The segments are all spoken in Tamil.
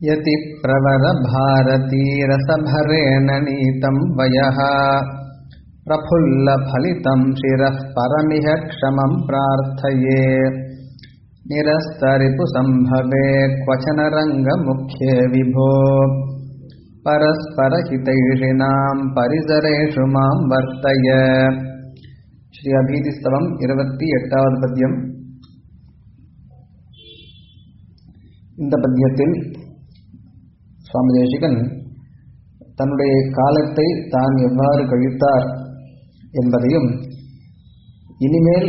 यति प्रवरभारतीरसभरेण नीतं वयः प्रफुल्लफलितं शिरः परमिह क्षमं प्रार्थये निरस्तरिपुसम्भवे क्वचन रङ्गमुख्ये विभो परस्परहितैषिणां परिसरेषु मां वर्तय ஸ்ரீ அபீதிஸ்தவம் இருபத்தி எட்டாவது பத்தியம் இந்த பத்தியத்தில் சுவாமி தேசிகன் தன்னுடைய காலத்தை தான் எவ்வாறு கழித்தார் என்பதையும் இனிமேல்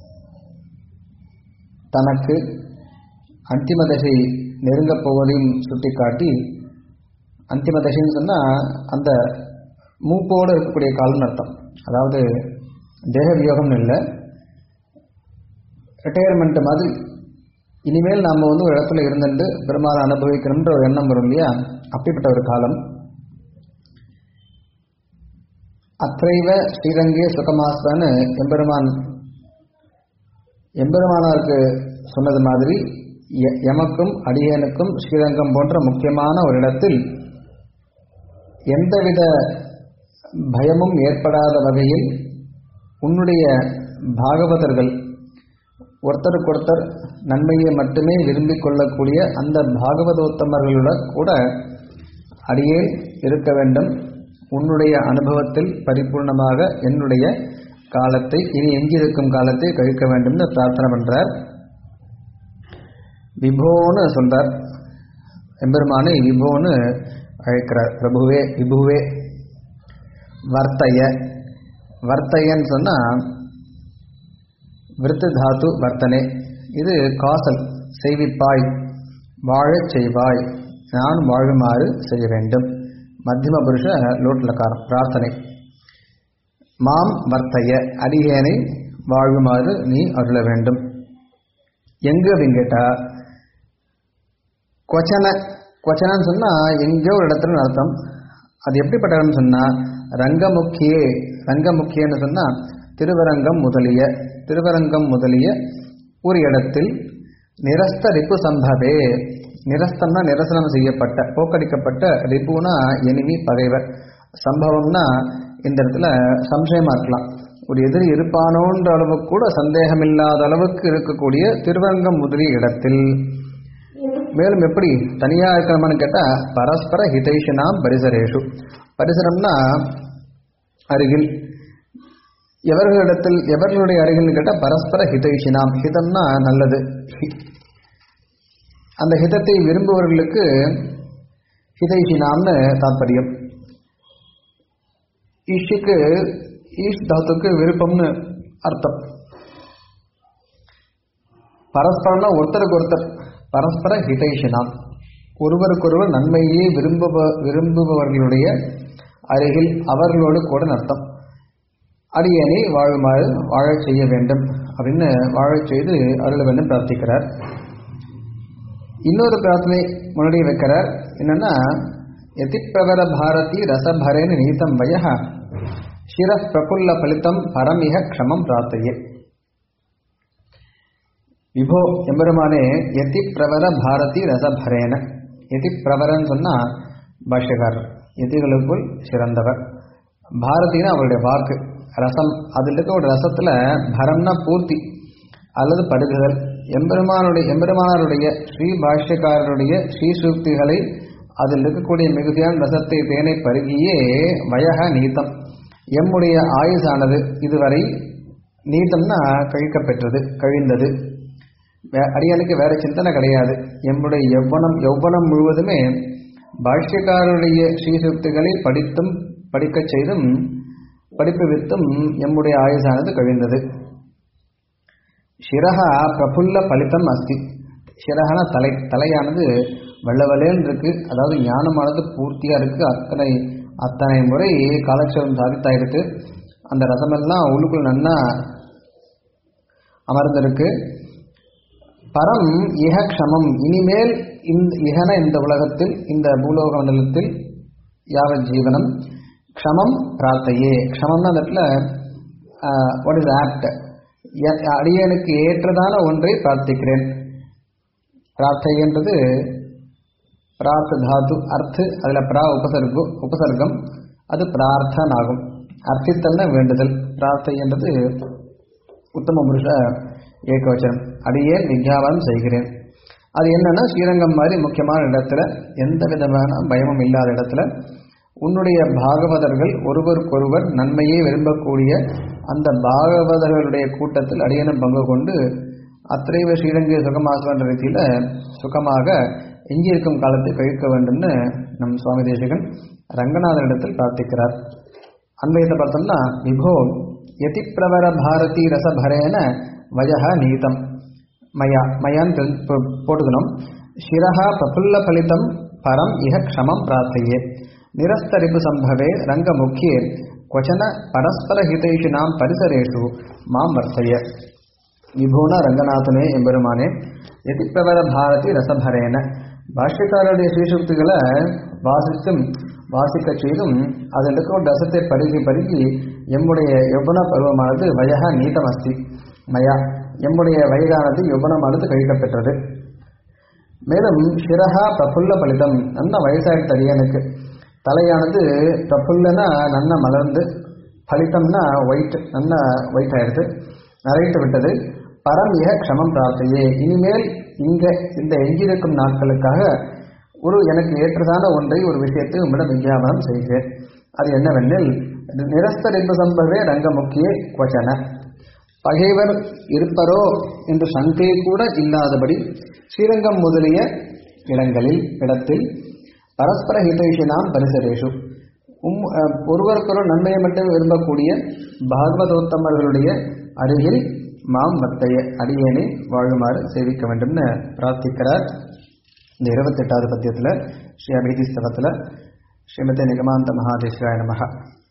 தனக்கு அந்திம தசை நெருங்கப் போவதையும் சுட்டிக்காட்டி அந்திம தசைன்னு சொன்னால் அந்த மூப்போடு இருக்கக்கூடிய காலம்னு அர்த்தம் அதாவது தேக வியோகம்னு இல்லை ரிட்டையர்மெண்ட் மாதிரி இனிமேல் நாம் வந்து ஒரு இடத்துல இருந்துட்டு பெருமாளை அனுபவிக்கணுன்ற ஒரு எண்ணம் வரும் இல்லையா அப்படிப்பட்ட ஒரு காலம் அத்தைவ ஸ்ரீரங்கே சுகமாஸ்தான்னு எம்பெருமான் எம்பெருமானாருக்கு சொன்னது மாதிரி எமக்கும் அடியனுக்கும் ஸ்ரீரங்கம் போன்ற முக்கியமான ஒரு இடத்தில் எந்தவித பயமும் ஏற்படாத வகையில் உன்னுடைய பாகவதர்கள் ஒருத்தருக்கொருத்தர் நன்மையை மட்டுமே விரும்பிக் கொள்ளக்கூடிய அந்த பாகவதோத்தமர்களோட கூட அடியே இருக்க வேண்டும் உன்னுடைய அனுபவத்தில் பரிபூர்ணமாக என்னுடைய காலத்தை இனி எங்கிருக்கும் காலத்தை கழிக்க வேண்டும்னு பிரார்த்தனை பண்றார் விபோன்னு சொல்றார் எம்பெருமானை விபோன்னு அழைக்கிறார் பிரபுவே விபுவே வர்த்தய வர்த்தையன்னு சொன்னால் விருத்து தாத்து வர்த்தனை இது காசல் செய்விப்பாய் வாழச் செய்வாய் நான் வாழுமாறு செய்ய வேண்டும் மத்தியம புருஷ லோட்லக்காரம் பிரார்த்தனை மாம் வர்த்தைய அடியேனை வாழுமாறு நீ அருள வேண்டும் எங்கு அப்படின்னு கேட்டா கொச்சன கொச்சனன்னு சொன்னால் எங்கேயோ ஒரு இடத்துல அர்த்தம் அது எப்படிப்பட்ட இடம்னு சொன்னால் ரங்கமுக்கியே ரங்கமுக்கியன்னு சொன்னால் திருவரங்கம் முதலிய திருவரங்கம் முதலிய ஒரு இடத்தில் நிரஸ்த ரிப்பு சம்பவே நிரஸ்தம்னா நிரசனம் செய்யப்பட்ட போக்கடிக்கப்பட்ட ரிப்புனா எனிமி பகைவர் சம்பவம்னா இந்த இடத்துல சம்சயமா இருக்கலாம் ஒரு எதிரி இருப்பானோன்ற அளவுக்கு கூட சந்தேகம் இல்லாத அளவுக்கு இருக்கக்கூடிய திருவரங்கம் முதலிய இடத்தில் மேலும் எப்படி தனியா இருக்கணும்னு கேட்டா பரஸ்பர ஹிதைஷனாம் பரிசரேஷு பரிசரம்னா அருகில் எவர்களிடத்தில் எவர்களுடைய அருகில்னு கேட்டால் பரஸ்பர ஹிதைஷினாம் ஹிதம்னா நல்லது அந்த ஹிதத்தை விரும்புபவர்களுக்கு ஹிதைஷினாம்னு தாற்பயம் ஈஷுக்கு ஈஷ் தாத்துக்கு விருப்பம்னு அர்த்தம் பரஸ்பரம்னா ஒருத்தருக்கு ஒருத்தர் பரஸ்பர ஹிதைஷினாம் ஒருவருக்கொருவர் நன்மையே விரும்புப விரும்புபவர்களுடைய அருகில் அவர்களோடு கூட அர்த்தம் அடியனை வாழுமாறு வாழச் செய்ய வேண்டும் அப்படின்னு வாழச் செய்து அருள வேண்டும் பிரார்த்திக்கிறார் இன்னொரு பிரார்த்தனை முன்னாடி வைக்கிறார் என்னன்னா எதிப்பிரவர பாரதி ரசபரேன நீதம் வய சிர பிரபுல்ல பலித்தம் பரமிக க்ஷமம் பிரார்த்தையே விபோ எம்பெருமானே எதி பிரவர பாரதி ரசபரேன எதி பிரவரன்னு சொன்னா பாஷ்யக்காரர் எதிகளுக்குள் சிறந்தவர் பாரதினா அவருடைய வாக்கு ரசம் அதில் இருக்க ஒரு ரசத்தில் பரம்னா பூர்த்தி அல்லது படுகுதல் எம்பெருமானுடைய எம்பெருமானாருடைய ஸ்ரீ பாஷ்யக்காரருடைய ஸ்ரீ சூக்திகளை அதில் இருக்கக்கூடிய மிகுதியான ரசத்தை தேனை பருகியே வயக நீத்தம் எம்முடைய ஆயுசானது இதுவரை நீத்தம்னா கழிக்கப்பெற்றது கழிந்தது அடியானுக்கு வேற சிந்தனை கிடையாது எம்முடைய எவ்வனம் எவ்வனம் முழுவதுமே பாஷ்யக்காரருடைய ஸ்ரீசுக்திகளை படித்தும் படிக்கச் செய்தும் படிப்பு வித்தும் எம்முடைய ஆயுசானது கழிந்தது சிரகா பிரபுல்ல பலித்தம் அஸ்தி சிரகனா தலை தலையானது வெள்ளவலேன்னு இருக்கு அதாவது ஞானமானது பூர்த்தியா இருக்கு அத்தனை அத்தனை முறை காலட்சேபம் சாதித்தாயிருக்கு அந்த ரசமெல்லாம் உள்ளுக்குள் நன்னா அமர்ந்திருக்கு பரம் இஹ க்ஷமம் இனிமேல் இந்த இஹன இந்த உலகத்தில் இந்த பூலோக மண்டலத்தில் யாவ ஜீவனம் க்ஷமம் பிரார்த்தையே க்ஷமம்னா அந்த இடத்துல வாட் இஸ் ஆப்ட் அடியனுக்கு ஏற்றதான ஒன்றை பிரார்த்திக்கிறேன் பிரார்த்தைன்றது பிரார்த்த தாத்து அர்த்து அதில் பிரா உபசர்கு உபசர்க்கம் அது பிரார்த்தன் ஆகும் அர்த்தித்தல்னா வேண்டுதல் பிரார்த்தை என்றது உத்தம புருஷ ஏகவச்சனம் அடியே விஞ்ஞாபனம் செய்கிறேன் அது என்னன்னா ஸ்ரீரங்கம் மாதிரி முக்கியமான இடத்துல எந்த விதமான பயமும் இல்லாத இடத்துல உன்னுடைய பாகவதர்கள் ஒருவருக்கொருவர் நன்மையை விரும்பக்கூடிய அந்த பாகவதர்களுடைய கூட்டத்தில் அடியனும் பங்கு கொண்டு அத்திரைவ ஸ்ரீரங்கிய சுகமாசுவன்ற ரீதியில் சுகமாக எஞ்சியிருக்கும் காலத்தை கழிக்க வேண்டும்னு நம் சுவாமி தேசிகன் ரங்கநாதனிடத்தில் பிரார்த்திக்கிறார் அன்வயத்தை பார்த்தோம்னா விபோ யதி பிரவர பாரதி ரசபரேன வயஹ நீதம் மயா மயான்னு தெரி- போ- போட்டுக்கணும் சிரஹா பிரபுல்ல பலிதம் பரம் இஹ க்ஷமம் பிரார்த்தையே நிரஸ்தரிப்பு சம்பவே ரங்க முக்கியே கொச்சன பரஸ்பர ஹிதைஷினாம் பரிசரேஷு மாம் வர்த்தய விபூன ரங்கநாதனே எம்பெருமானே எதி பிரபல பாரதி ரசபரேன பாஷ்யக்காரருடைய ஸ்ரீசுக்திகளை வாசித்தும் வாசிக்க செய்தும் அதில் இருக்கும் ரசத்தை பருகி பருகி எம்முடைய யௌவன பருவமானது வயக நீதமஸ்தி மயா எம்முடைய வயதானது யௌவனமானது கழிக்கப்பெற்றது மேலும் சிரஹா பிரபுல்ல பலிதம் நல்ல வயசாயிடுத்து அடியனுக்கு தலையானது பிரபுல்லனா நன்ன மலர்ந்து பலிதம்னா ஒயிட் நல்ல ஒயிட் ஆயிடுது நரைட்டு விட்டது பரம் இக க்ஷமம் பிரார்த்தையே இனிமேல் இங்க இந்த எஞ்சியிருக்கும் நாட்களுக்காக ஒரு எனக்கு ஏற்றதான ஒன்றை ஒரு விஷயத்தை உம்மிடம் விஞ்ஞாபனம் செய்கிறேன் அது என்னவெனில் நிரஸ்தரிப்பு சம்பவே ரங்க முக்கிய கொச்சன பகைவர் இருப்பரோ என்று சங்கை கூட இல்லாதபடி ஸ்ரீரங்கம் முதலிய இடங்களில் இடத்தில் பரஸ்பர ஹிதைஷினாம் பரிசரேஷு உம் அஹ், ஒருவருக்கொருவர் நன்மையை மட்டும் விரும்பக்கூடிய பாகவதோத்தமர்களுடைய அருகில் மாம் மத்தைய அடியேனை வாழுமாறு சேவிக்க வேண்டும்னு பிரார்த்திக்கிறார் இந்த இருபத்தெட்டாவது பத்தியத்தில் ஸ்ரீ அபிதி ஸ்தவத்தில் ஸ்ரீமதி நிகமாந்த மகாதேசிகாய நமக